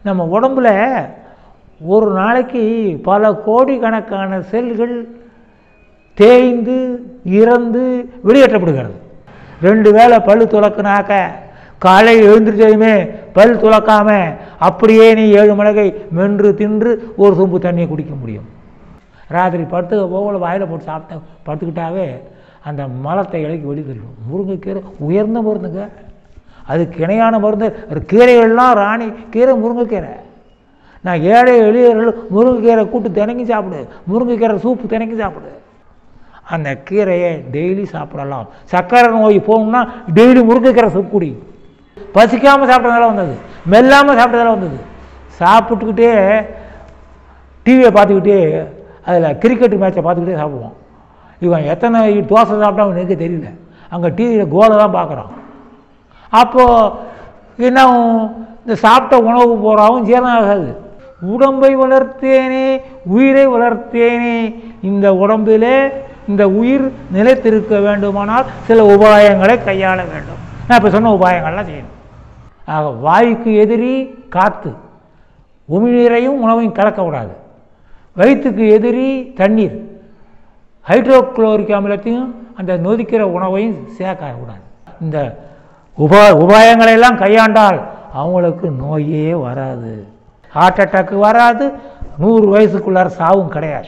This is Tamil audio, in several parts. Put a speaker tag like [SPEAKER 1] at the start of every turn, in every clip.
[SPEAKER 1] நம்ம உடம்புல ஒரு நாளைக்கு பல கோடிக்கணக்கான செல்கள் தேய்ந்து இறந்து வெளியேற்றப்படுகிறது ரெண்டு வேளை பல்லு துலக்குனாக்க காலை எழுந்திரிச்சதுமே பல் துலக்காம அப்படியே நீ ஏழு மிளகை மென்று தின்று ஒரு சொம்பு தண்ணியை குடிக்க முடியும் ராத்திரி படுத்து போகல வாயில் போட்டு சாப்பிட்ட படுத்துக்கிட்டாவே அந்த மலத்தை இலக்கி வெளியே தள்ளிடும் முருங்கைக்கீரை உயர்ந்த மருந்துங்க அதுக்கு இணையான மருந்து ஒரு கீரைகள்லாம் ராணி கீரை முருங்கைக்கீரை நான் ஏழை எளியவர்கள் முருங்கைக்கீரை கூட்டு தினைக்கி சாப்பிடு முருங்கைக்கீரை சூப்பு தினைக்கி சாப்பிடு அந்த கீரையை டெய்லி சாப்பிடலாம் சர்க்கரை நோய் போகணும்னா டெய்லி முருங்கைக்கீரை சூப் குடி பசிக்காமல் சாப்பிட்டதால வந்தது மெல்லாமல் சாப்பிட்டதால வந்தது சாப்பிட்டுக்கிட்டே டிவியை பார்த்துக்கிட்டே அதில் கிரிக்கெட் மேட்சை பார்த்துக்கிட்டே சாப்பிடுவோம் இவன் எத்தனை தோசை சாப்பிட்டா அவனுக்கு தெரியல அங்கே டிவியில் கோலை தான் பார்க்குறான் அப்போது என்ன ஆகும்? இந்த சாப்பிட்ட உணவு போகிறாவும் ஜீரணம் ஆகாது உடம்பை வளர்த்தேனே உயிரை வளர்த்தேனே இந்த உடம்பிலே இந்த உயிர் நிலைத்திருக்க வேண்டுமானால் சில உபாயங்களை கையாள வேண்டும் நான் இப்போ சொன்ன உபாயங்கள்லாம் செய்யணும் ஆக வாய்க்கு எதிரி காற்று உமிழ்நீரையும் உணவையும் கலக்கக்கூடாது வயிற்றுக்கு எதிரி தண்ணீர் ஹைட்ரோக்ளோரிக் அமிலத்தையும் அந்த நொதிக்கிற உணவையும் சேர்க்கக்கூடாது இந்த உபா உபாயங்களை எல்லாம் கையாண்டால் அவங்களுக்கு நோயே வராது ஹார்ட் அட்டாக்கு வராது நூறு வயசுக்குள்ளார சாவும் கிடையாது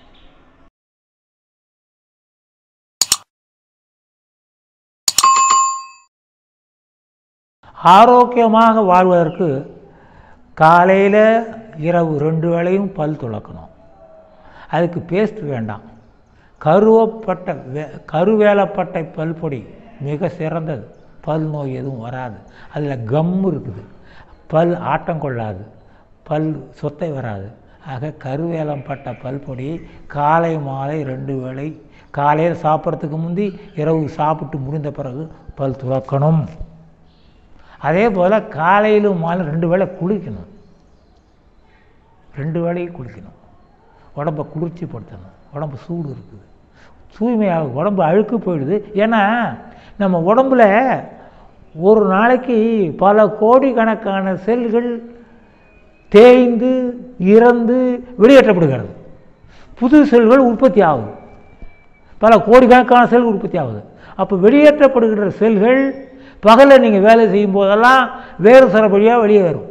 [SPEAKER 1] ஆரோக்கியமாக வாழ்வதற்கு காலையில் இரவு ரெண்டு வேளையும் பல் துளக்கணும் அதுக்கு பேஸ்ட் வேண்டாம் கருவப்பட்ட வே கருவேலப்பட்டை பல்பொடி மிக சிறந்தது பல் நோய் எதுவும் வராது அதில் கம் இருக்குது பல் ஆட்டம் கொள்ளாது பல் சொத்தை வராது ஆக கருவேலம்பட்ட பல்பொடி காலை மாலை ரெண்டு வேளை காலையில் சாப்பிட்றதுக்கு முந்தி இரவு சாப்பிட்டு முடிந்த பிறகு பல் துளக்கணும் அதே போல் காலையிலும் மாலை ரெண்டு வேளை குளிக்கணும் ரெண்டு வேளையும் குளிக்கணும் உடம்பை குளிர்ச்சிப்படுத்தணும் உடம்பு சூடு இருக்குது தூய்மையாக உடம்பு அழுக்கு போயிடுது ஏன்னா நம்ம உடம்புல ஒரு நாளைக்கு பல கோடிக்கணக்கான செல்கள் தேய்ந்து இறந்து வெளியேற்றப்படுகிறது புது செல்கள் உற்பத்தி ஆகுது பல கோடிக்கணக்கான செல்கள் உற்பத்தி ஆகுது அப்போ வெளியேற்றப்படுகிற செல்கள் பகலில் நீங்கள் வேலை செய்யும் போதெல்லாம் வேறு சில வழியாக வெளியே வரும்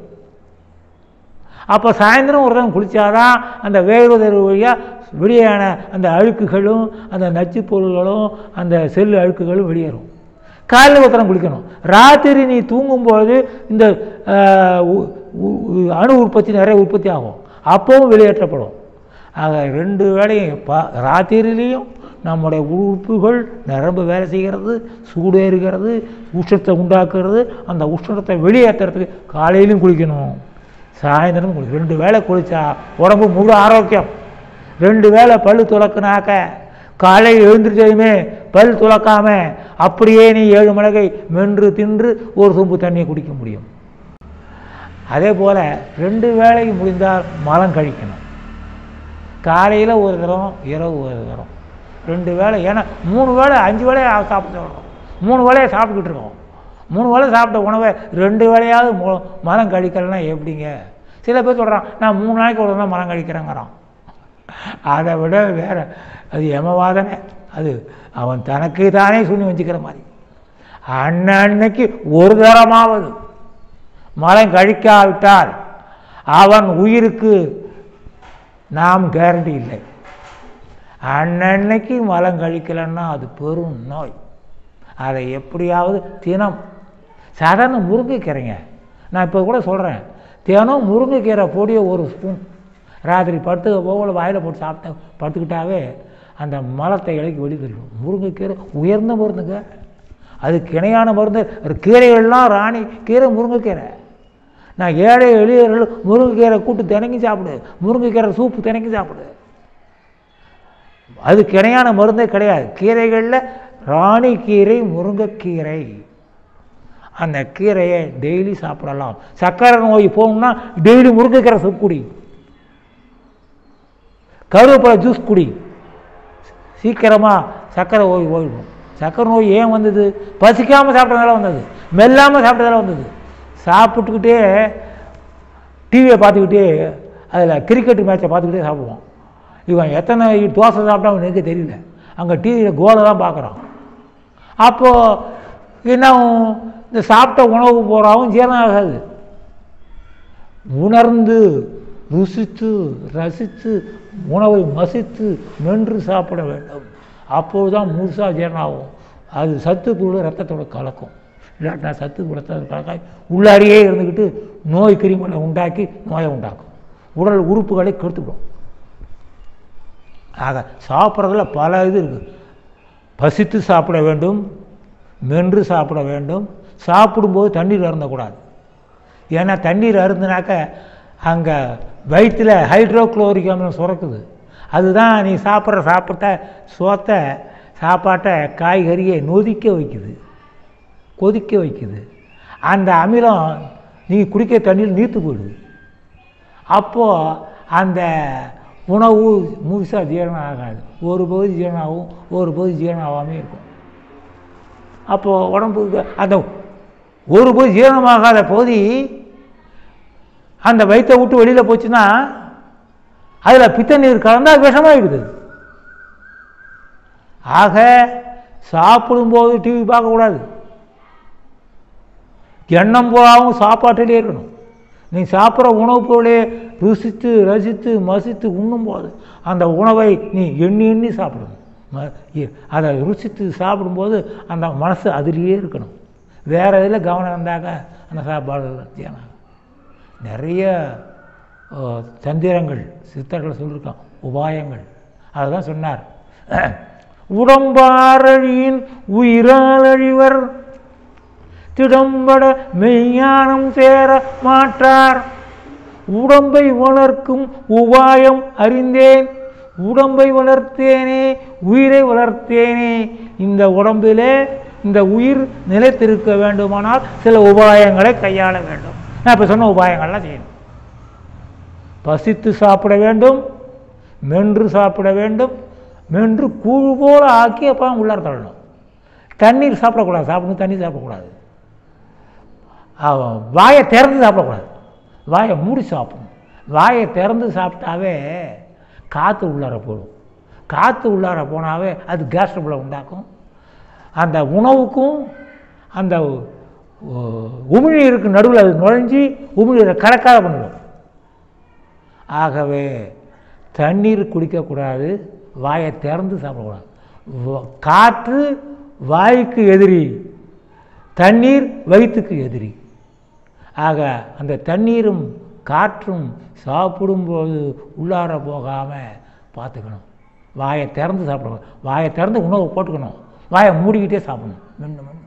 [SPEAKER 1] அப்போ சாயந்தரம் ஒருத்தன் குளித்தாதான் அந்த வேறுதல் வழியாக வெளியான அந்த அழுக்குகளும் அந்த நச்சுப் பொருள்களும் அந்த செல் அழுக்குகளும் வெளியேறும் காலையில் ஒருத்தரம் குளிக்கணும் ராத்திரி நீ தூங்கும்போது இந்த ஆஹ், உ- உ- அணு உற்பத்தி நிறைய உற்பத்தி ஆகும் அப்பவும் வெளியேற்றப்படும் ஆக ரெண்டு வேளையும் ப ராத்திரிலையும் நம்முடைய உறுப்புகள் நிரம்ப வேலை செய்கிறது சூடேறுகிறது உஷ்ணத்தை உண்டாக்குறது அந்த உஷ்ணத்தை வெளியேற்றுறதுக்கு காலையிலும் குளிக்கணும் சாயந்தரம் குளி ரெண்டு வேளை குளிச்சா உடம்பு முழு ஆரோக்கியம் ரெண்டு வேளை பல்லு துலக்குனாக்க காலை எழுந்திரிச்சதுமே பல் துலக்காம அப்படியே நீ ஏழு மிளகை மென்று தின்று ஒரு சொம்பு தண்ணியை குடிக்க முடியும் அதே போல் ரெண்டு வேளைக்கு முடிந்தால் மலம் கழிக்கணும் காலையில் ஒரு தரம் இரவு ஒரு தரம் ரெண்டு வேளை ஏன்னா மூணு வேளை அஞ்சு வேளையை சாப்பிட்டு வரோம் மூணு வேளையை சாப்பிட்டுக்கிட்டு இருக்கோம் மூணு வேளை சாப்பிட்ட உணவை ரெண்டு வேளையாவது மு மலம் கழிக்கலைன்னா எப்படிங்க சில பேர் சொல்கிறான் நான் மூணு நாளைக்கு ஒரு தான் மலம் கழிக்கிறேங்கிறான் அதை விட வேற அது எமவாதனை அது அவன் தனக்கு தானே சுண்ணி வச்சுக்கிற மாதிரி அன்னன்னைக்கு ஒரு தரமாவது மலம் கழிக்காவிட்டால் அவன் உயிருக்கு நாம் கேரண்டி இல்லை அன்னன்னைக்கு மலம் கழிக்கலைன்னா அது பெரும் நோய் அதை எப்படியாவது தினம் சாதாரண முருங்கைக்கீரைங்க நான் இப்போ கூட சொல்கிறேன் தினம் முருங்கைக்கீரை பொடியை ஒரு ஸ்பூன் ராத்திரி படுத்து போகல வாயில் போட்டு சாப்பிட்ட படுத்துக்கிட்டாவே அந்த மலத்தை இலக்கி வெளியே தள்ளிடும் முருங்கைக்கீரை உயர்ந்த மருந்துங்க அதுக்கு இணையான மருந்து ஒரு கீரைகள்லாம் ராணி கீரை முருங்கைக்கீரை நான் ஏழை எளியவர்கள் முருங்கைக்கீரை கூட்டு தினைக்கி சாப்பிடு முருங்கைக்கீரை சூப்பு தினைக்கி சாப்பிடு அதுக்கு இணையான மருந்தே கிடையாது கீரைகளில் ராணி கீரை முருங்கைக்கீரை அந்த கீரையை டெய்லி சாப்பிடலாம் சர்க்கரை நோய் போகணும்னா டெய்லி முருங்கைக்கீரை சூப் குடி கருவேப்பிலை ஜூஸ் குடி சீக்கிரமாக சர்க்கரை நோய் போயிடும் சர்க்கரை நோய் ஏன் வந்தது பசிக்காமல் சாப்பிட்டதால வந்தது மெல்லாமல் சாப்பிட்டதால வந்தது சாப்பிட்டுக்கிட்டே டிவியை பார்த்துக்கிட்டே அதில் கிரிக்கெட் மேட்சை பார்த்துக்கிட்டே சாப்பிடுவான் இவன் எத்தனை தோசை சாப்பிட்டா அவனுக்கு தெரியல அங்கே டிவியில் கோலை தான் பார்க்குறான் அப்போது என்ன ஆகும்? இந்த சாப்பிட்ட உணவு போகிறாவும் ஜீரணம் ஆகாது உணர்ந்து ருசித்து ரசித்து உணவை மசித்து மென்று சாப்பிட வேண்டும் அப்போது தான் முழுசாக ஜீரணம் ஆகும் அது சத்துக்குள்ள ரத்தத்தோட கலக்கும் இல்லாட்டினா சத்து ரத்தத்தோட கலக்காய் உள்ளாரியே இருந்துக்கிட்டு நோய் கிருமிகளை உண்டாக்கி நோயை உண்டாக்கும் உடல் உறுப்புகளை கெடுத்துவிடும் ஆக சாப்பிட்றதுல பல இது இருக்குது பசித்து சாப்பிட வேண்டும் மென்று சாப்பிட வேண்டும் சாப்பிடும்போது தண்ணீர் அருந்தக்கூடாது ஏன்னா தண்ணீர் அருந்தினாக்க அங்கே வயிற்றில் ஹைட்ரோக்ளோரிக் அமிலம் சுரக்குது அதுதான் நீ சாப்பிட்ற சாப்பிட்ட சோத்தை சாப்பாட்டை காய்கறியை நொதிக்க வைக்குது கொதிக்க வைக்குது அந்த அமிலம் நீ குடிக்க தண்ணீர் நீர்த்து போயிடுது அப்போது அந்த உணவு முழுசாக ஜீரணம் ஆகாது ஒரு பகுதி ஜீரணம் ஆகும் ஒரு பகுதி ஜீரணம் ஆகாமே இருக்கும் அப்போது உடம்புக்கு அந்த ஒரு பகுதி ஜீரணமாகாத பகுதி அந்த வயிற்றை விட்டு வெளியில் போச்சுன்னா அதில் பித்த நீர் கலந்தால் விஷமாயிடுது ஆக சாப்பிடும்போது டிவி பார்க்கக்கூடாது எண்ணம் போகாமல் சாப்பாட்டிலே இருக்கணும் நீ சாப்பிட்ற உணவுப் பொருளே ருசித்து ரசித்து மசித்து உண்ணும்போது அந்த உணவை நீ எண்ணி எண்ணி சாப்பிடணும் ம- இ- அதை ருசித்து சாப்பிடும்போது அந்த மனசு அதிலேயே இருக்கணும் வேறு இதில் கவனம் இருந்தாக்க அந்த சாப்பாடு தியானம் நிறைய அஹ், தந்திரங்கள் சித்தர்கள் சொல்லியிருக்கான் உபாயங்கள் அதுதான் சொன்னார் உடம்பாரழியின் உயிரால் அழிவர் திடம்பட மெய்ஞானம் சேர மாட்டார் உடம்பை வளர்க்கும் உபாயம் அறிந்தேன் உடம்பை வளர்த்தேனே உயிரை வளர்த்தேனே இந்த உடம்பிலே இந்த உயிர் நிலைத்திருக்க வேண்டுமானால் சில உபாயங்களை கையாள வேண்டும் நான் இப்போ சொன்ன உபாயங்கள்லாம் செய்யணும் பசித்து சாப்பிட வேண்டும் மென்று சாப்பிட வேண்டும் மென்று கூழ் போல ஆக்கி அப்புறம் உள்ளார தள்ளணும் தண்ணீர் சாப்பிடக்கூடாது சாப்பிடணும் தண்ணீர் சாப்பிடக்கூடாது அவன் வாயை திறந்து சாப்பிடக்கூடாது வாயை மூடி சாப்பிடணும் வாயை திறந்து சாப்பிட்டாவே காற்று உள்ளார போடும் காற்று உள்ளார போனாவே அது கேஸ் ட்ரபிளை உண்டாக்கும் அந்த உணவுக்கும் அந்த உ- உமிழ்நீருக்கு நடுவில் அது நுழைஞ்சி உமிழ்நீரை கலக்காத பண்ணிடும் ஆகவே தண்ணீர் குடிக்கக்கூடாது வாயை திறந்து சாப்பிடக்கூடாது வ- காற்று வாய்க்கு எதிரி தண்ணீர் வயிற்றுக்கு எதிரி ஆக அந்த தண்ணீரும் காற்றும் சாப்பிடும்போது உள்ளார போகாமல் பார்த்துக்கணும் வாயை திறந்து சாப்பிடணும் வாயை திறந்து உணவு போட்டுக்கணும் வாயை மூடிக்கிட்டே சாப்பிடணும் மென்று மென்று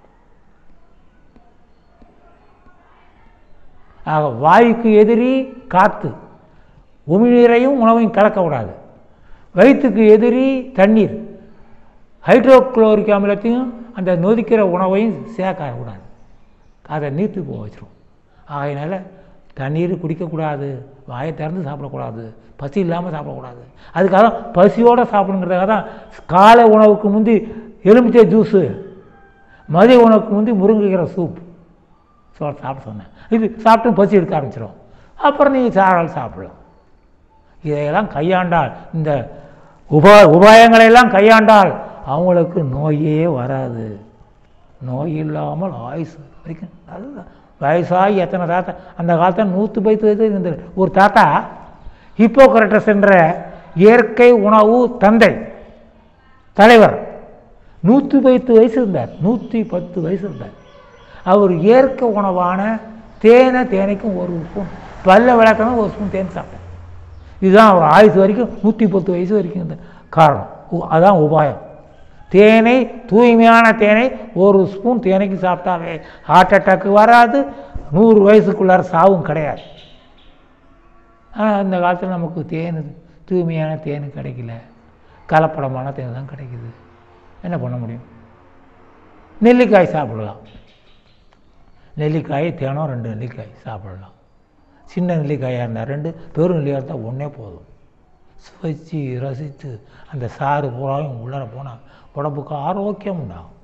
[SPEAKER 1] ஆக வாய்க்கு எதிரி காற்று உமிழ்நீரையும் உணவையும் கலக்கக்கூடாது வயிற்றுக்கு எதிரி தண்ணீர் ஹைட்ரோக்ளோரிக் அமிலத்தையும் அந்த நொதிக்கிற உணவையும் சேர்க்கக்கூடாது அதை நீர்த்து போக வச்சிரும் ஆகையினால தண்ணீர் குடிக்கக்கூடாது வாயை திறந்து சாப்பிடக்கூடாது பசி இல்லாமல் சாப்பிடக்கூடாது அதுக்காக தான் பசியோடு சாப்பிடுங்கிறதுக்காக தான் காலை உணவுக்கு முந்தி எலுமிச்சை ஜூஸு மதிய உணவுக்கு முந்தி முருங்கைக்கீரை சூப் சோறு சாப்பிட சொன்னேன் இது சாப்பிட்டு பசி எடுக்க ஆரம்பிச்சிடும் அப்புறம் நீங்கள் சாரால் சாப்பிடலாம் இதையெல்லாம் கையாண்டால் இந்த உபா உபாயங்களையெல்லாம் கையாண்டால் அவங்களுக்கு நோயே வராது நோய் இல்லாமல் ஆயுசு வரைக்கும் நல்லா வயசாகி எத்தனை தாத்தா அந்த காலத்தில் நூற்றி பத்து வயசு இருந்தது ஒரு தாத்தா ஹிப்போக்ரட்டஸ் என்ற இயற்கை உணவு தந்தை தலைவர் நூற்றி பத்து வயசு இருந்தார் நூற்றி பத்து வயசு இருந்தார் அவர் இயற்கை உணவான தேனை தேனைக்கும் ஒரு ஸ்பூன் பல்ல விளக்கணும் ஒரு ஸ்பூன் தேன் சாப்பிட்டார் இதுதான் அவர் ஆயுசு வரைக்கும் நூற்றி பத்து வயசு வரைக்கும் இந்த காரணம் உ- அதான் உபாயம் தேனை தூய்மையான தேனை ஒரு ஸ்பூன் தேனைக்கு சாப்பிட்டாவே ஹார்ட் அட்டாக்கு வராது நூறு வயசுக்குள்ளார சாவும் கிடையாது ஆனால் இந்த காலத்தில் நமக்கு தேன் தூய்மையான தேன் கிடைக்கல கலப்படமான தேன் தான் கிடைக்குது என்ன பண்ண முடியும் நெல்லிக்காய் சாப்பிடலாம் நெல்லிக்காய் தேனும் ரெண்டு நெல்லிக்காய் சாப்பிடலாம் சின்ன நெல்லிக்காயாக இருந்தால் ரெண்டு பெரும் நெல்லிக்காய் இருந்தால் ஒன்றே போதும் சுவைச்சு ரசித்து அந்த சாறு பூராவும் உள்ளார போனால் உடம்புக்கு ஆரோக்கியம் உண்டாகும்